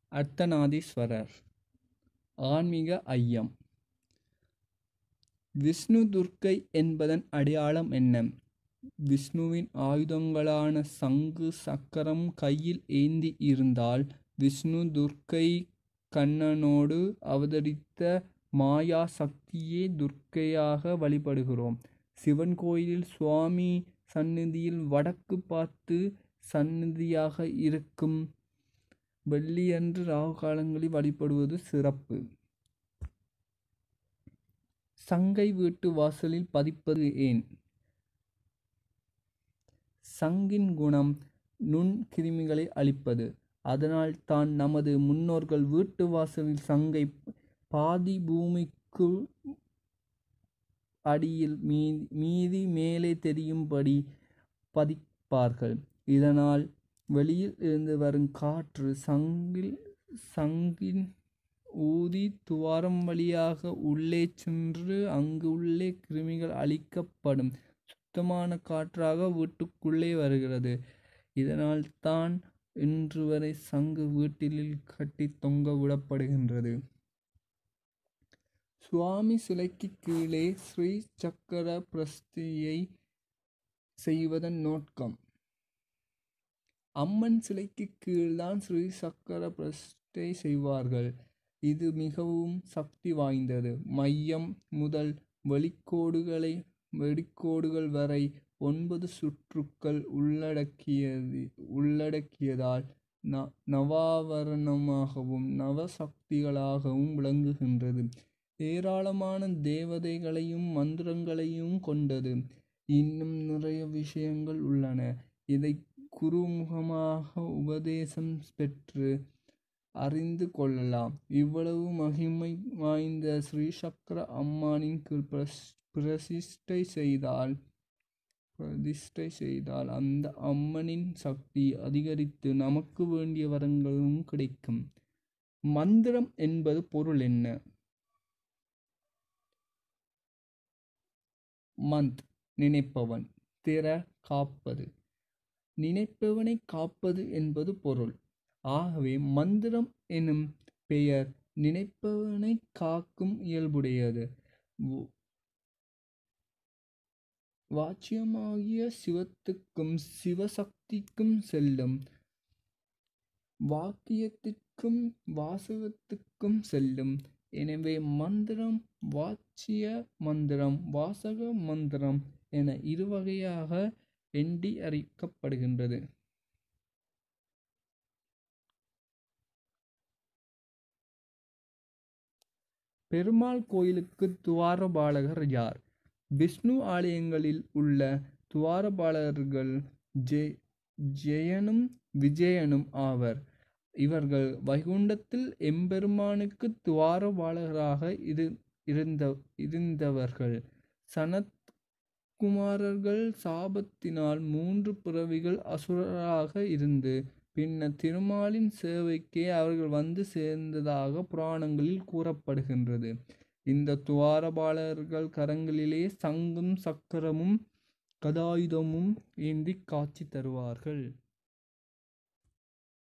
அர்த்தநாதீஸ்வரர் ஆன்மீக ஐயம் விஷ்ணு துர்க்கை என்பதன் அடையாளம் என்ன விஷ்ணுவின் ஆயுதங்களான சங்கு சக்கரம் கையில் ஏந்தி இருந்தால் விஷ்ணு துர்க்கை கண்ணனோடு அவதரித்த மாயா சக்தியே துர்க்கையாக வழிபடுகிறோம் சிவன் கோயிலில் சுவாமி சந்நிதியில் வடக்கு பார்த்து சந்நிதியாக இருக்கும் வெள்ளியன்று ராகு காலங்களில் வழிபடுவது சிறப்பு சங்கை வீட்டு வாசலில் பதிப்பது ஏன் சங்கின் குணம் நுண் கிருமிகளை அழிப்பது அதனால் தான் நமது முன்னோர்கள் வீட்டு வாசலில் சங்கை பாதி பூமிக்கு அடியில் மீதி மீதி மேலே தெரியும்படி பதிப்பார்கள் இதனால் வெளியில் இருந்து வரும் காற்று சங்கில் சங்கின் ஊதி துவாரம் வழியாக உள்ளே சென்று அங்கு உள்ளே கிருமிகள் அழிக்கப்படும் சுத்தமான காற்றாக வீட்டுக்குள்ளே வருகிறது இதனால் தான் இன்று வரை சங்கு வீட்டிலில் கட்டி தொங்க விடப்படுகின்றது சுவாமி சிலைக்கு கீழே ஸ்ரீ சக்கர பிரஸ்தியை செய்வதன் நோக்கம் அம்மன் சிலைக்கு கீழ்தான் ஸ்ரீ சக்கர பிரஸ்டை செய்வார்கள் இது மிகவும் சக்தி வாய்ந்தது மையம் முதல் வெளிக்கோடுகளை வெடிக்கோடுகள் வரை ஒன்பது சுற்றுக்கள் உள்ளடக்கியது உள்ளடக்கியதால் ந நவாவரணமாகவும் நவசக்திகளாகவும் விளங்குகின்றது ஏராளமான தேவதைகளையும் மந்திரங்களையும் கொண்டது இன்னும் நிறைய விஷயங்கள் உள்ளன இதை குருமுகமாக உபதேசம் பெற்று அறிந்து கொள்ளலாம் இவ்வளவு மகிமை வாய்ந்த ஸ்ரீசக்கர அம்மானின் கீழ் பிரஸ் பிரதிஷ்டை செய்தால் பிரதிஷ்டை செய்தால் அந்த அம்மனின் சக்தி அதிகரித்து நமக்கு வேண்டிய வரங்களும் கிடைக்கும் மந்திரம் என்பது பொருள் என்ன மந்த் நினைப்பவன் திற காப்பது நினைப்பவனை காப்பது என்பது பொருள் ஆகவே மந்திரம் எனும் பெயர் நினைப்பவனை காக்கும் இயல்புடையது வாச்சியமாகிய சிவத்துக்கும் சிவசக்திக்கும் செல்லும் வாக்கியத்திற்கும் வாசகத்துக்கும் செல்லும் எனவே மந்திரம் வாச்சிய மந்திரம் வாசக மந்திரம் என இருவகையாக எண்டி அறிக்கப்படுகின்றது பெருமாள் கோயிலுக்கு துவாரபாலகர் யார் விஷ்ணு ஆலயங்களில் உள்ள துவாரபாலகர்கள் ஜெ ஜெயனும் விஜயனும் ஆவர் இவர்கள் வைகுண்டத்தில் எம்பெருமானுக்கு துவாரபாலகராக இரு இருந்த இருந்தவர்கள் சனத் குமாரர்கள் சாபத்தினால் மூன்று பிறவிகள் அசுரராக இருந்து பின்னர் திருமாலின் சேவைக்கே அவர்கள் வந்து சேர்ந்ததாக புராணங்களில் கூறப்படுகின்றது இந்த துவாரபாலர்கள் கரங்களிலே சங்கும் சக்கரமும் கதாயுதமும் ஏந்தி காட்சி தருவார்கள்